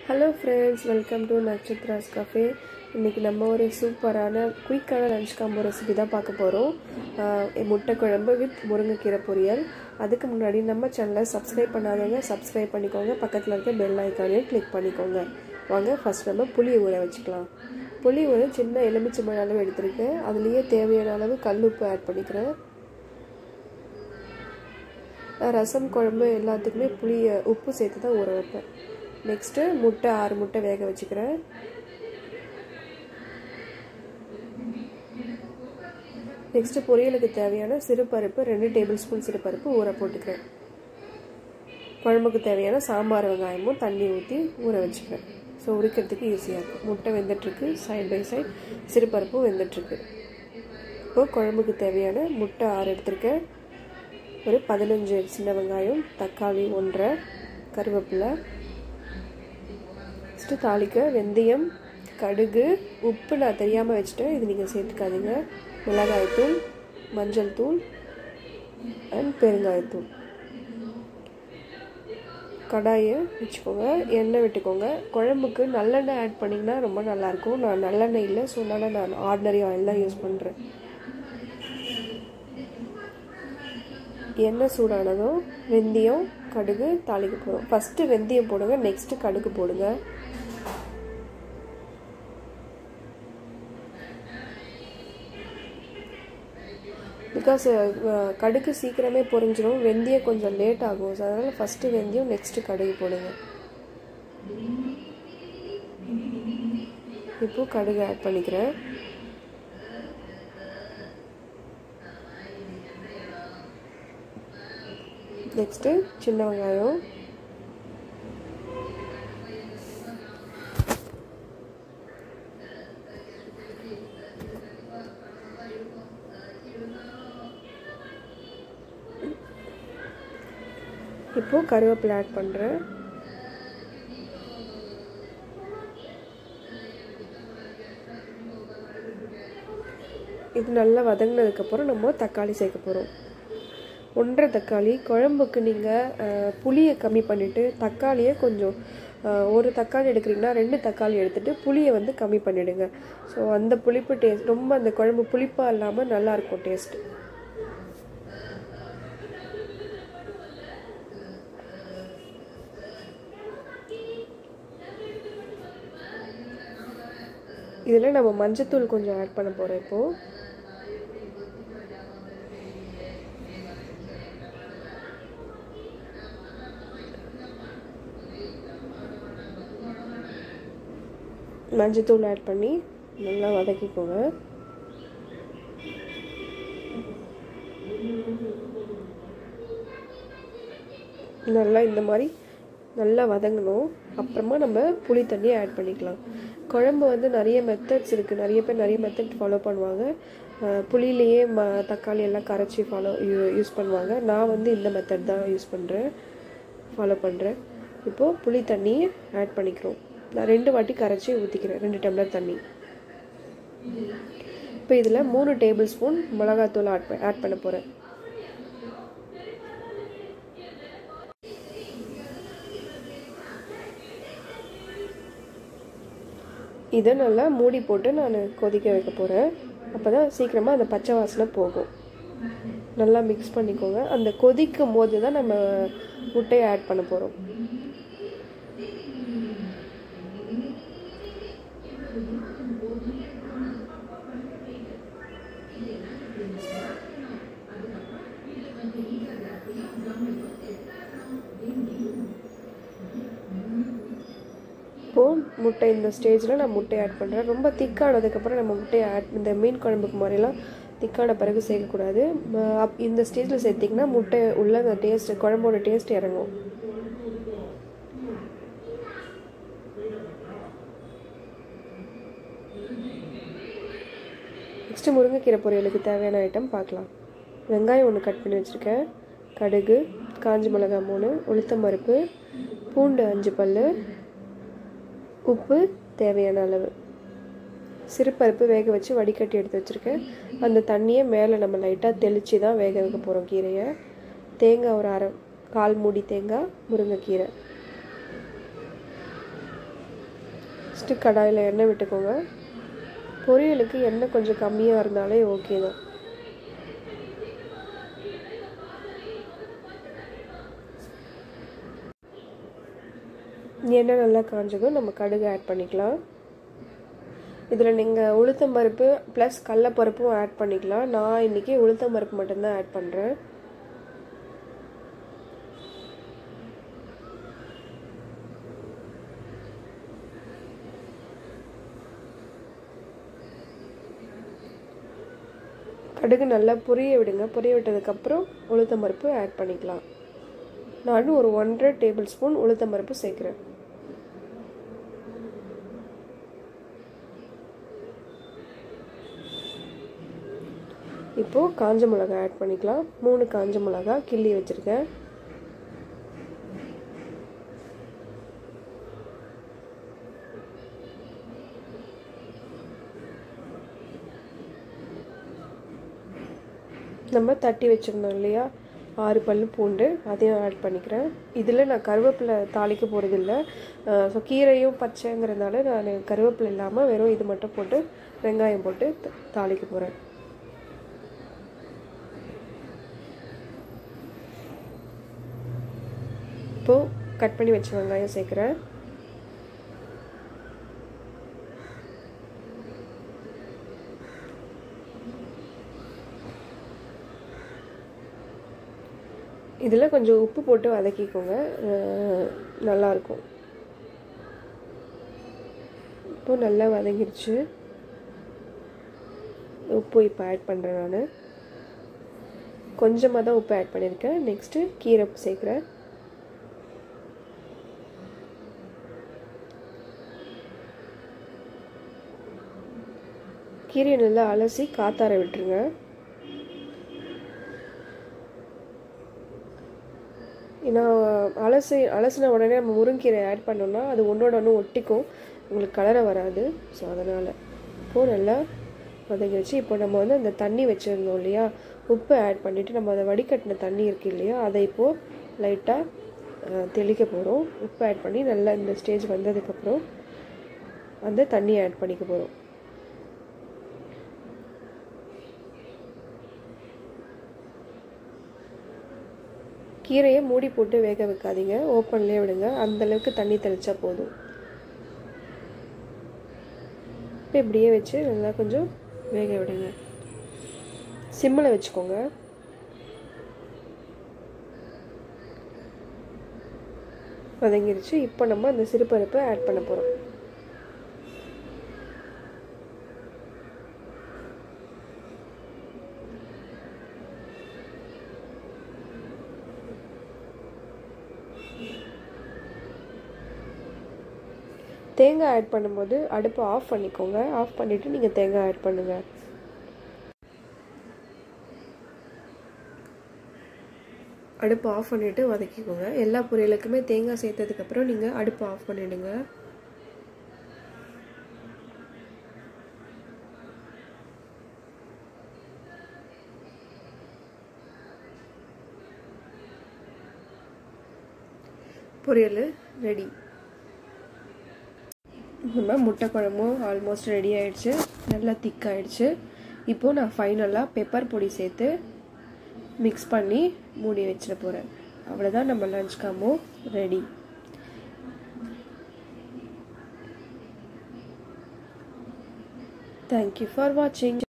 hello friends welcome to Natchathra's cafe இன்றைக்கி நம்ம ஒரு சூப்பரான குயிக்கான லஞ்ச் காம்போ ரெசிபி தான் பார்க்க போகிறோம் முட்டை குழம்பு வித் முருங்கைக்கீரை பொரியல் அதுக்கு முன்னாடி நம்ம சேனலை சப்ஸ்கிரைப் பண்ணாதவங்க சப்ஸ்கிரைப் பண்ணிக்கோங்க பக்கத்தில் இருக்க பெல் ஐக்கானையும் கிளிக் பண்ணிக்கோங்க வாங்க ஃபஸ்ட் நம்ம புளி ஊற வச்சுக்கலாம் புளி ஒரு சின்ன எலுமிச்சம்பழ அளவு எடுத்திருக்கேன் அதுலேயே தேவையான அளவு கல் உப்பு ஆட் பண்ணிக்கிறேன் ரசம் குழம்பு எல்லாத்துக்குமே புளியை உப்பு சேர்த்து தான் ஊற வைப்பேன் நெக்ஸ்ட்டு முட்டை ஆறு முட்டை வேக வச்சுக்கிறேன் நெக்ஸ்ட்டு பொரியலுக்கு தேவையான சிறுபருப்பு ரெண்டு டேபிள் ஸ்பூன் சிறுபருப்பு ஊற போட்டுக்கிறேன் குழம்புக்கு தேவையான சாம்பார் வெங்காயமும் தண்ணி ஊற்றி ஊற வச்சுக்கிறேன் ஸோ உரிக்கிறதுக்கு ஈஸியாக இருக்கும் முட்டை வெந்துட்டுருக்கு சைட் பை சைட் சிறுபருப்பும் வெந்துட்டுருக்கு இப்போது குழம்புக்கு தேவையான முட்டை ஆறு எடுத்திருக்கேன் ஒரு பதினஞ்சு சின்ன வெங்காயம் தக்காளி ஒன்றரை கருவேப்பிலை ஃபஸ்ட்டு தாளிக்க வெந்தயம் கடுகு உப்பு நான் தெரியாமல் வச்சுட்டேன் இது நீங்கள் சேர்த்துக்காதீங்க மிளகாய்த்தூள் மஞ்சள் தூள் அண்ட் பெருங்காயத்தூள் கடாயை வச்சுக்கோங்க எண்ணெய் விட்டுக்கோங்க குழம்புக்கு நல்லெண்ணெய் ஆட் பண்ணிங்கன்னா ரொம்ப நல்லாயிருக்கும் நான் நல்லெண்ணெய் இல்லை ஸோ அதனால் நான் ஆர்டினரி ஆயில் தான் யூஸ் பண்ணுறேன் எண்ணெய் சூடானதும் வெந்தயம் கடுகு தாளிக்க போகிறோம் ஃபஸ்ட்டு வெந்தயம் போடுங்க நெக்ஸ்ட்டு கடுகு போடுங்க பிகாஸ் கடுகு சீக்கிரமே பொரிஞ்சிடும் வெந்தயம் கொஞ்சம் லேட் ஆகும் ஸோ அதனால் ஃபஸ்ட்டு வெந்தயம் நெக்ஸ்ட்டு கடுகு போடுங்க இப்போ கடுகு ஆட் பண்ணிக்கிறேன் நெக்ஸ்ட்டு சின்ன வெங்காயம் இப்போது கருவேப்பிலை ஆட் பண்ணுறேன் இது நல்லா வதங்கினதுக்கப்புறம் நம்ம தக்காளி சேர்க்க போகிறோம் ஒன்றரை தக்காளி குழம்புக்கு நீங்கள் புளியை கம்மி பண்ணிவிட்டு தக்காளியை கொஞ்சம் ஒரு தக்காளி எடுக்கிறீங்கன்னா ரெண்டு தக்காளி எடுத்துகிட்டு புளியை வந்து கம்மி பண்ணிவிடுங்க ஸோ அந்த புளிப்பு டேஸ்ட் ரொம்ப அந்த குழம்பு புளிப்பாக இல்லாமல் நல்லாயிருக்கும் டேஸ்ட்டு இதில் நம்ம மஞ்சத்தூள் கொஞ்சம் ஆட் பண்ண போகிறோம் இப்போது மஞ்சத்தூள் ஆட் பண்ணி நல்லா வதக்கிக்கோங்க நல்லா இந்த மாதிரி நல்லா வதங்கணும் அப்புறமா நம்ம புளி தண்ணியை ஆட் பண்ணிக்கலாம் குழம்பு வந்து நிறைய மெத்தட்ஸ் இருக்குது நிறைய பேர் நிறைய மெத்தட் ஃபாலோ பண்ணுவாங்க புளியிலேயே ம தக்காளி எல்லாம் கரைச்சி ஃபாலோ யூஸ் பண்ணுவாங்க நான் வந்து இந்த மெத்தட் தான் யூஸ் பண்ணுறேன் ஃபாலோ பண்ணுறேன் இப்போது புளி தண்ணியை ஆட் பண்ணிக்கிறோம் நான் ரெண்டு வாட்டி கரைச்சி ஊற்றிக்கிறேன் ரெண்டு டம்ளர் தண்ணி இப்போ இதில் மூணு டேபிள் ஸ்பூன் மிளகாத்தூள் ஆட் ஆட் பண்ண போகிறேன் இதை நல்லா மூடி போட்டு நான் கொதிக்க வைக்க போகிறேன் அப்போ தான் சீக்கிரமாக அந்த பச்சை வாசனை போகும் நல்லா மிக்ஸ் பண்ணிக்கோங்க அந்த கொதிக்கும் போது தான் நம்ம முட்டையை ஆட் பண்ண போகிறோம் இப்போது முட்டை இந்த ஸ்டேஜில் நான் முட்டை ஆட் பண்ணுறேன் ரொம்ப திக்கானதுக்கப்புறம் நம்ம முட்டையை ஆட் இந்த மீன் குழம்புக்கு மாதிரிலாம் திக்கான பிறகு சேர்க்கக்கூடாது அப் இந்த ஸ்டேஜில் சேர்த்திங்கன்னா முட்டை உள்ள அந்த டேஸ்ட் குழம்போட டேஸ்ட் இறங்கும் நெக்ஸ்ட்டு முருங்கைக்கீரை பொரியலுக்கு தேவையான ஐட்டம் பார்க்கலாம் வெங்காயம் ஒன்று கட் பண்ணி வச்சுருக்கேன் கடுகு காஞ்சி மிளகாய் மூணு உளுத்தம் பருப்பு பூண்டு அஞ்சு பல் உப்பு தேவையான அளவு சிறுபருப்பு வேக வச்சு வடிகட்டி எடுத்து வச்சுருக்கேன் அந்த தண்ணியை மேலே நம்ம லைட்டாக தெளித்து தான் வேக வைக்க போகிறோம் கீரையை தேங்காய் ஒரு அரை கால் மூடி தேங்காய் முருங்கைக்கீரை ஃபஸ்ட்டு கடாயில் எண்ணெய் விட்டுக்கோங்க பொரியலுக்கு எண்ணெய் கொஞ்சம் கம்மியாக இருந்தாலே ஓகே தான் எண்ணெய் நல்லா காஞ்சதும் நம்ம கடுகு ஆட் பண்ணிக்கலாம் இதில் நீங்கள் உளுத்தம்பருப்பு ப்ளஸ் கடலப்பருப்பும் ஆட் பண்ணிக்கலாம் நான் இன்றைக்கி உளுத்தம்பருப்பு மட்டும்தான் ஆட் பண்ணுறேன் கடுகு நல்லா புரிய விடுங்க புரிய விட்டதுக்கப்புறம் உளுத்தம்பருப்பு ஆட் பண்ணிக்கலாம் நான் ஒரு ஒன்றரை டேபிள் ஸ்பூன் உளுத்தம்பருப்பு சேர்க்குறேன் இப்போது காஞ்ச மிளகா ஆட் பண்ணிக்கலாம் மூணு காஞ்ச மிளகா கிள்ளி வச்சுருக்கேன் நம்ம தட்டி வச்சுருந்தோம் இல்லையா ஆறு பல் பூண்டு அதையும் ஆட் பண்ணிக்கிறேன் இதில் நான் கருவேப்பிலை தாளிக்க போகிறதில்ல ஸோ கீரையும் பச்சைங்கிறதுனால நான் கருவேப்பிலை இல்லாமல் வெறும் இது மட்டும் போட்டு வெங்காயம் போட்டு தாளிக்க போகிறேன் இப்போது கட் பண்ணி வச்ச வெங்காயம் சேர்க்குறேன் இதில் கொஞ்சம் உப்பு போட்டு வதக்கிக்கோங்க நல்லாயிருக்கும் இப்போ நல்லா வதங்கிடுச்சு உப்பு இப்போ ஆட் பண்ணுறேன் நான் கொஞ்சமாக தான் உப்பு ஆட் பண்ணியிருக்கேன் நெக்ஸ்ட்டு கீரை சேர்க்குறேன் கீரையை நல்லா அலசி காத்தார விட்டுருங்க ஏன்னா அலசி அலசின உடனே நம்ம முருங்கீரை ஆட் பண்ணோம்னா அது ஒன்றோட ஒன்று ஒட்டிக்கும் உங்களுக்கு கலரை வராது ஸோ அதனால் இப்போது நல்லா வதங்கி வச்சு இப்போ நம்ம வந்து அந்த தண்ணி வச்சுருந்தோம் இல்லையா உப்பு ஆட் பண்ணிவிட்டு நம்ம அதை வடிகட்டின தண்ணி இருக்குது இல்லையா அதை இப்போது லைட்டாக தெளிக்க போகிறோம் உப்பு ஆட் பண்ணி நல்லா இந்த ஸ்டேஜ் வந்ததுக்கப்புறம் அந்த தண்ணியை ஆட் பண்ணிக்க போகிறோம் கீரையை மூடி போட்டு வேக வைக்காதீங்க ஓப்பன்லேயே விடுங்க அந்தளவுக்கு தண்ணி தெளித்தா போதும் இப்போ இப்படியே வச்சு நல்லா கொஞ்சம் வேக விடுங்க சிம்மில் வச்சுக்கோங்க வதங்கிருச்சு இப்போ நம்ம அந்த சிறுபருப்பை ஆட் பண்ண போகிறோம் தேங்காய் ஆட் பண்ணும்போது அடுப்பை ஆஃப் பண்ணிக்கோங்க ஆஃப் பண்ணிவிட்டு நீங்கள் தேங்காய் ஆட் பண்ணுங்கள் அடுப்பை ஆஃப் பண்ணிவிட்டு வதக்கிக்கோங்க எல்லா பொரியலுக்குமே தேங்காய் சேர்த்ததுக்கப்புறம் நீங்கள் அடுப்பை ஆஃப் பண்ணிவிடுங்க பொரியல் ரெடி நம்ம முட்டை குழம்பும் ஆல்மோஸ்ட் ரெடி ஆயிடுச்சு நல்லா திக்காயிடுச்சு இப்போது நான் ஃபைனலாக பெப்பர் பொடி சேர்த்து மிக்ஸ் பண்ணி மூடி வச்சிட போகிறேன் அவ்வளோதான் நம்ம lunch combo ready thank you for வாட்சிங்